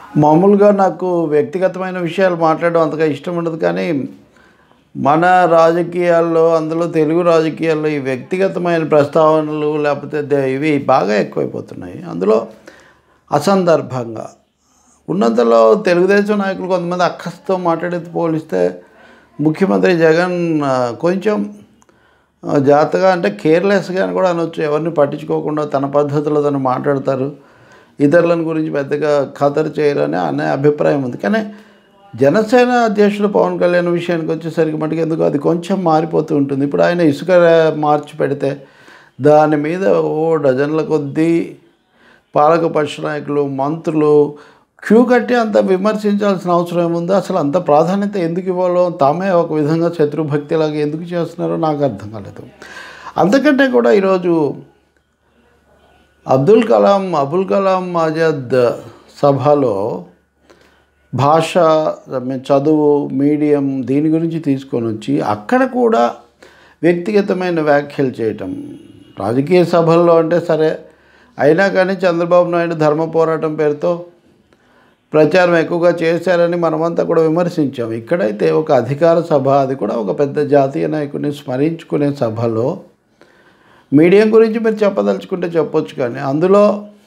మామూలుగా నాకు వ్యక్తిగతమైన విషయాలు మాట్లాడడం అంతగా ఇష్టం ఉండదు కానీ మన రాజకీయాల్లో అందులో తెలుగు రాజకీయాల్లో ఈ వ్యక్తిగతమైన ప్రస్తావనలు లేకపోతే దే- ఇవి బాగా ఎక్కువైపోతున్నాయి అందులో అసందర్భంగా ఉన్నంతలో తెలుగుదేశం నాయకులు కొంతమంది అక్కస్తో మాట్లాడేది పోలిస్తే ముఖ్యమంత్రి జగన్ ఆ, కొంచెం ఆ, జాగ్రత్తగా అంటే కేర్లెస్గా అని కూడా అనొచ్చు ఎవరిని పట్టించుకోకుండా తన పద్ధతిలో తను మాట్లాడతారు ఇతరులను గురించి పెద్దగా ఖతరు చేయరని అనే అభిప్రాయం ఉంది కానీ జనసేన అధ్యక్షుడు పవన్ కళ్యాణ్ విషయానికి వచ్చేసరికి మటుకు ఎందుకు అది కొంచెం మారిపోతూ ఉంటుంది ఇప్పుడు ఆయన ఇసుక మార్చి పెడితే దాని మీద ఓ డజన్ల కొద్దీ పాలకపక్ష నాయకులు మంత్రులు క్యూ కట్టి అంత విమర్శించాల్సిన అవసరం ఏముంది అసలు అంత ప్రాధాన్యత ఎందుకు ఇవ్వాలో తామే ఒక విధంగా శత్రుభక్తిలాగా ఎందుకు చేస్తున్నారో నాకు అర్థం కాలేదు అంతకంటే కూడా ఈరోజు అబ్దుల్ కలాం అబుల్ కలాం ఆజాద్ సభలో భాష మీ- చదువు మీడియం దీని గురించి తీసుకొని వచ్చి అక్కడ కూడా వ్యక్తిగతమైన వ్యాఖ్యలు చేయటం రాజకీయ సభల్లో అంటే సరే అయినా కానీ చంద్రబాబు నాయుడు ధర్మ పోరాటం పేరుతో ప్రచారం ఎక్కువగా చేశారని మనమంతా కూడా విమర్శించాం ఇక్కడైతే ఒక అధికార సభ అది కూడా ఒక పెద్ద జాతీయ నాయకుడిని స్మరించుకునే సభలో మీడియం గురించి మీరు చెప్పదలుచుకుంటే చెప్పొచ్చు కానీ అందులో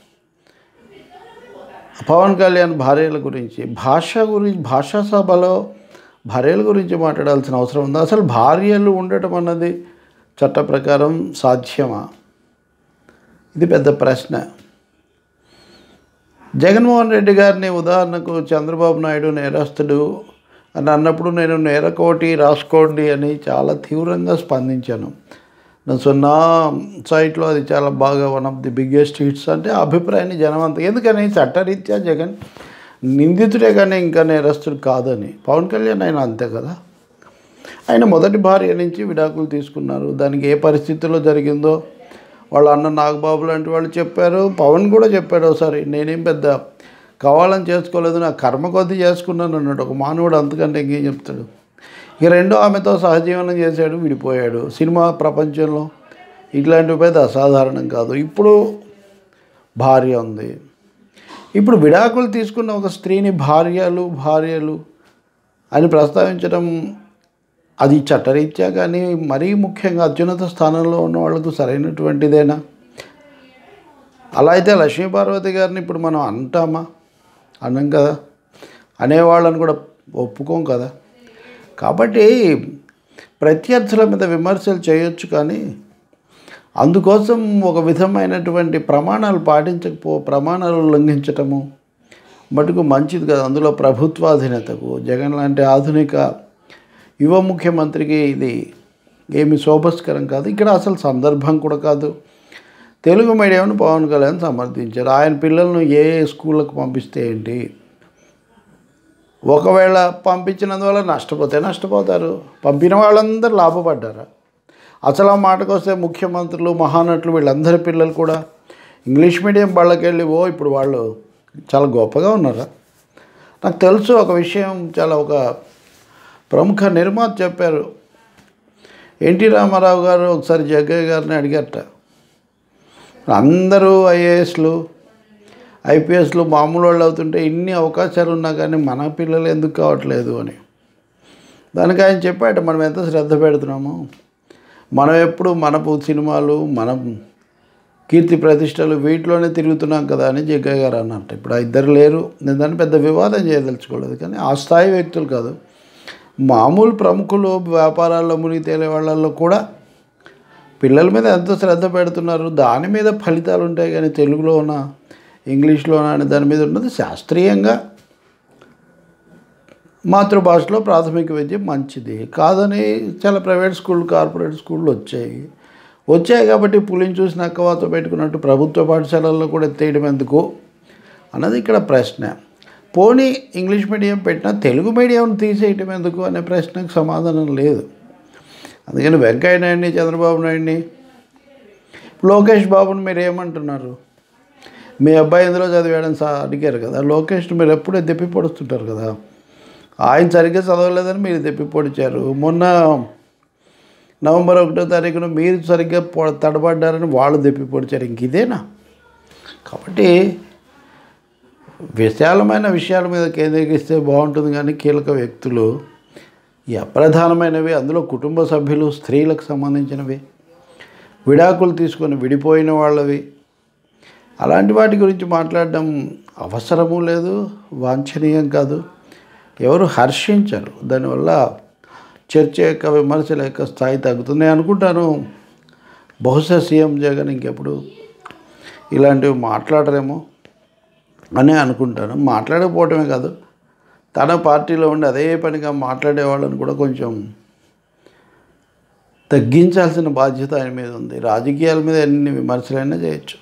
పవన్ కళ్యాణ్ భార్యల గురించి భాష గురించి భాషా సభలో భార్యల గురించి మాట్లాడాల్సిన అవసరం ఉందా అసలు భార్యలు ఉండటం అన్నది చట్ట ప్రకారం సాధ్యమా ఇది పెద్ద ప్రశ్న జగన్మోహన్ రెడ్డి గారిని ఉదాహరణకు చంద్రబాబు నాయుడు నేరస్తుడు అని అన్నప్పుడు నేను నేరకోటి రాసుకోండి అని చాలా తీవ్రంగా స్పందించాను నా సో నా సైట్లో అది చాలా బాగా one of the biggest hits అంటే ఆ అభిప్రాయాన్ని జనం అంత ఎందుకని చట్టరీత్యా జగన్ నిందితుడే కానీ ఇంకా నేరస్తుడు కాదని పవన్ కళ్యాణ్ ఆయన అంతే కదా ఆయన మొదటి భార్య నుంచి విడాకులు తీసుకున్నారు దానికి ఏ పరిస్థితిలో జరిగిందో వాళ్ళ అన్న నాగబాబు లాంటి వాళ్ళు చెప్పారు పవన్ కూడా చెప్పాడు ఒకసారి నేనేం పెద్ద కావాలని చేసుకోలేదు నా కర్మ కొద్దీ చేసుకున్నాను అన్నాడు ఒక మానవుడు అంతకంటే ఇంకేం చెప్తాడు ఇక రెండో ఆమెతో సహజీవనం చేశాడు విడిపోయాడు సినిమా ప్రపంచంలో ఇట్లాంటివి పెద్ద అసాధారణం కాదు ఇప్పుడు భార్య ఉంది ఇప్పుడు విడాకులు తీసుకున్న ఒక స్త్రీని భార్యలు భార్యలు అని ప్రస్తావించడం అది చట్టరీత్యా కానీ మరీ ముఖ్యంగా అత్యున్నత స్థానంలో ఉన్న వాళ్ళకు సరైనటువంటిదేనా అలా అయితే లక్ష్మీపార్వతి గారిని ఇప్పుడు మనం అంటామా అన్నాం కదా అనేవాళ్ళని కూడా ఒప్పుకోం కదా కాబట్టి ప్రత్యర్థుల మీద విమర్శలు చేయొచ్చు కానీ అందుకోసం ఒక విధమైనటువంటి ప్రమాణాలు పాటించకపో ప్రమాణాలు ఉల్లంఘించటము మటుకు మంచిది కదా అందులో ప్రభుత్వాధీనతకు జగన్ లాంటి ఆధునిక యువ ముఖ్యమంత్రికి ఇది ఏమి శోభస్కరం కాదు ఇక్కడ అసలు సందర్భం కూడా కాదు తెలుగు మీడియంను పవన్ కళ్యాణ్ సమర్థించారు ఆయన పిల్లలను ఏ స్కూళ్ళకు పంపిస్తే ఏంటి ఒకవేళ పంపించినందువల్ల నష్టపోతే నష్టపోతారు పంపిన వాళ్ళందరూ లాభపడ్డారు అసలు ఆ మాటకు వస్తే ముఖ్యమంత్రులు మహానటులు వీళ్ళందరి పిల్లలు కూడా ఇంగ్లీష్ మీడియం వాళ్ళకి వెళ్ళి ఓ ఇప్పుడు వాళ్ళు చాలా గొప్పగా ఉన్నారా నాకు తెలుసు ఒక విషయం చాలా ఒక ప్రముఖ నిర్మాత చెప్పారు ఎన్టీ రామారావు గారు ఒకసారి జగ్గయ్య గారిని అడిగారట అందరూ ఐఏఎస్లు ఐపీఎస్లు మామూలు వాళ్ళు అవుతుంటే ఇన్ని అవకాశాలు ఉన్నా కానీ మన పిల్లలు ఎందుకు కావట్లేదు అని దానికి ఆయన చెప్పాట మనం ఎంత శ్రద్ధ పెడుతున్నాము మనం ఎప్పుడు మన సినిమాలు మనం కీర్తి ప్రతిష్టలు వీటిలోనే తిరుగుతున్నాం కదా అని జగ్గయ్య గారు అన్నట్టు ఇప్పుడు ఆ ఇద్దరు లేరు నేను దాన్ని పెద్ద వివాదం చేయదలుచుకోలేదు కానీ ఆ స్థాయి వ్యక్తులు కాదు మామూలు ప్రముఖులు వ్యాపారాల్లో మునిగి తేలే వాళ్ళల్లో కూడా పిల్లల మీద ఎంతో శ్రద్ధ పెడుతున్నారు దాని మీద ఫలితాలు ఉంటాయి కానీ తెలుగులోన ఇంగ్లీష్లోన అని దాని మీద ఉన్నది శాస్త్రీయంగా మాతృభాషలో ప్రాథమిక విద్య మంచిది కాదని చాలా ప్రైవేట్ స్కూల్ కార్పొరేట్ స్కూళ్ళు వచ్చాయి వచ్చాయి కాబట్టి పులిని చూసి నక్కవాత పెట్టుకున్నట్టు ప్రభుత్వ పాఠశాలల్లో కూడా ఎత్తేయడం ఎందుకు అన్నది ఇక్కడ ప్రశ్న పోనీ ఇంగ్లీష్ మీడియం పెట్టినా తెలుగు మీడియం తీసేయటం ఎందుకు అనే ప్రశ్నకు సమాధానం లేదు అందుకని వెంకయ్య నాయుడిని చంద్రబాబు నాయుడిని లోకేష్ బాబుని మీరు ఏమంటున్నారు మీ అబ్బాయి ఎందులో చదివాడని సా అడిగారు కదా లోకేష్ని మీరు ఎప్పుడే దెప్పి పొడుస్తుంటారు కదా ఆయన సరిగ్గా చదవలేదని మీరు దెప్పి పొడిచారు మొన్న నవంబర్ ఒకటో తారీఖున మీరు సరిగ్గా పొ- తడబడ్డారని వాళ్ళు దెప్పి పొడిచారు ఇంక ఇదేనా కాబట్టి విశాలమైన విషయాల మీద కేంద్రీకరిస్తే బాగుంటుంది కానీ కీలక వ్యక్తులు ఈ అప్రధానమైనవి అందులో కుటుంబ సభ్యులు స్త్రీలకు సంబంధించినవి విడాకులు తీసుకొని విడిపోయిన వాళ్ళవి అలాంటి వాటి గురించి మాట్లాడడం అవసరము లేదు వాంఛనీయం కాదు ఎవరు హర్షించరు దానివల్ల చర్చ యొక్క విమర్శల యొక్క స్థాయి తగ్గుతుంది నేను అనుకుంటాను బహుశా సీఎం జగన్ ఇంకెప్పుడు ఇలాంటివి మాట్లాడరేమో అని అనుకుంటాను మాట్లాడకపోవటమే కాదు తన పార్టీలో ఉండి అదే పనిగా మాట్లాడే వాళ్ళని కూడా కొంచెం తగ్గించాల్సిన బాధ్యత ఆయన మీద ఉంది రాజకీయాల మీద ఎన్ని విమర్శలైనా చేయొచ్చు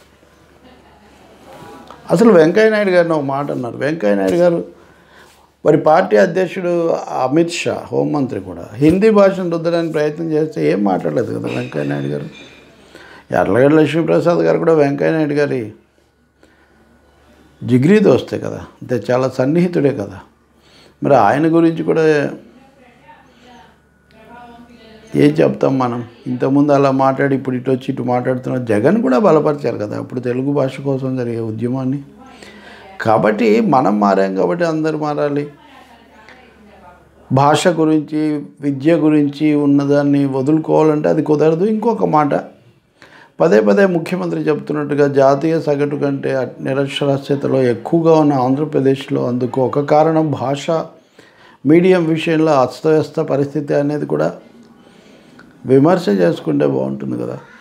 అసలు వెంకయ్యనాయుడు గారిని ఒక మాట అన్నారు వెంకయ్యనాయుడు గారు మరి పార్టీ అధ్యక్షుడు అమిత్ షా హోంమంత్రి కూడా హిందీ భాషను రుద్దడానికి ప్రయత్నం చేస్తే ఏం మాట్లాడలేదు కదా వెంకయ్యనాయుడు గారు ఎర్లగడ్డ లక్ష్మీప్రసాద్ గారు కూడా వెంకయ్యనాయుడు గారి జిగ్రీ దోస్తే కదా అంటే చాలా సన్నిహితుడే కదా మరి ఆయన గురించి కూడా ఏం చెప్తాం మనం ఇంతకుముందు అలా మాట్లాడి ఇప్పుడు ఇటు వచ్చి ఇటు మాట్లాడుతున్న జగన్ కూడా బలపరిచారు కదా అప్పుడు తెలుగు భాష కోసం జరిగే ఉద్యమాన్ని కాబట్టి మనం మారాం కాబట్టి అందరూ మారాలి భాష గురించి విద్య గురించి ఉన్నదాన్ని వదులుకోవాలంటే అది కుదరదు ఇంకొక మాట పదే పదే ముఖ్యమంత్రి చెప్తున్నట్టుగా జాతీయ సగటు కంటే నిరక్షరాస్యతలో ఎక్కువగా ఉన్న ఆంధ్రప్రదేశ్లో అందుకు ఒక కారణం భాష మీడియం విషయంలో అస్తవ్యస్త పరిస్థితి అనేది కూడా విమర్శ చేసుకుంటే బాగుంటుంది కదా